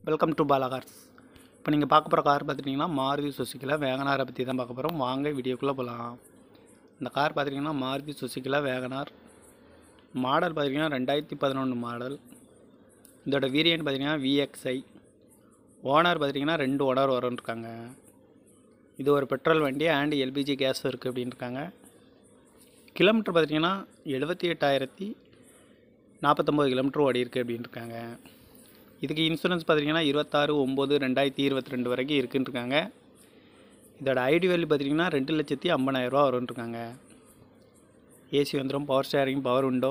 welcome to Bala cars இப்போ நீங்கள் பார்க்க போகிற கார் பார்த்துட்டிங்கன்னா மாருதி சுசுக்கியில் வேகனாரை பற்றி தான் பார்க்க போகிறோம் வாங்க வீடியோக்குள்ளே போகலாம் இந்த கார் பார்த்துட்டிங்கன்னா மாருதி சுசுக்கியில் வேகனார் மாடல் பார்த்திங்கன்னா ரெண்டாயிரத்தி பதினொன்று மாடல் இதோட வேரியன்ட் பார்த்திங்கன்னா விஎக்ஸ்ஐ ஓனர் பார்த்திங்கன்னா ரெண்டு ஓனர் வரும்னு இருக்காங்க இது ஒரு பெட்ரோல் வண்டி அண்ட் எல்பிஜி கேஸ் இருக்குது அப்படின்னு இருக்காங்க கிலோமீட்டர் பார்த்திங்கன்னா எழுபத்தி எட்டாயிரத்தி நாற்பத்தொம்போது கிலோமீட்டர் ஓடி இருக்குது அப்படின்னு இருக்காங்க இதுக்கு இன்சூரன்ஸ் பார்த்தீங்கன்னா இருபத்தாறு ஒம்பது ரெண்டாயிரத்தி இருபத்தி ரெண்டு வரைக்கும் இருக்குன்னு இருக்காங்க இதோட ஐடி வேல்யூ பார்த்தீங்கன்னா ரெண்டு லட்சத்தி ஐம்பதாயிரரூவா வரும்னு இருக்காங்க ஏசி வந்துடும் power steering power window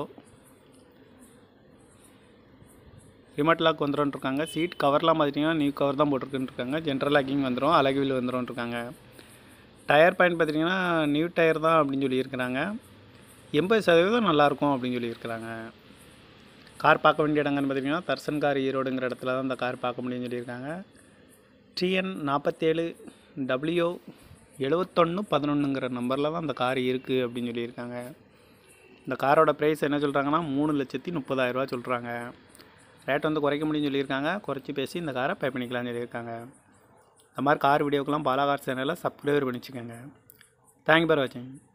remote lock வந்துடும் இருக்காங்க சீட் கவர்லாம் பார்த்தீங்கன்னா நியூ கவர் தான் போட்டிருக்குன்னு இருக்காங்க ஜென்ரல் லாக்கிங் வந்துடும் அழகு வீல் வந்துடும் இருக்காங்க டயர் பாயிண்ட் பார்த்தீங்கன்னா நியூ டயர் தான் அப்படின்னு சொல்லியிருக்கிறாங்க எண்பது சதவீதம் நல்லாயிருக்கும் அப்படின்னு சொல்லியிருக்கிறாங்க கார் பார்க்க வேண்டிய இடங்கன்னு பார்த்தீங்கன்னா தர்சன் கார் ஈரோடுங்கிற இடத்துல தான் இந்த கார் பார்க்க முடியும்னு சொல்லியிருக்காங்க டிஎன் நாற்பத்தேழு டபிள்யூ எழுபத்தொன்று பதினொன்றுங்கிற நம்பரில் தான் இந்த கார் இருக்குது அப்படின்னு சொல்லியிருக்காங்க இந்த காரோட ப்ரைஸ் என்ன சொல்கிறாங்கன்னா மூணு லட்சத்தி முப்பதாயிரரூவா சொல்கிறாங்க ரேட் வந்து குறைக்க முடியும்னு சொல்லியிருக்காங்க குறைச்சி பேசி இந்த காரை பே பண்ணிக்கலாம்னு சொல்லியிருக்காங்க இந்த மாதிரி கார் வீடியோக்கெல்லாம் பாலா கார் சேனலில் சப்ஸ்கிரைபர் பண்ணிச்சுக்கோங்க தேங்க்யூ ஃபார் வாட்சிங்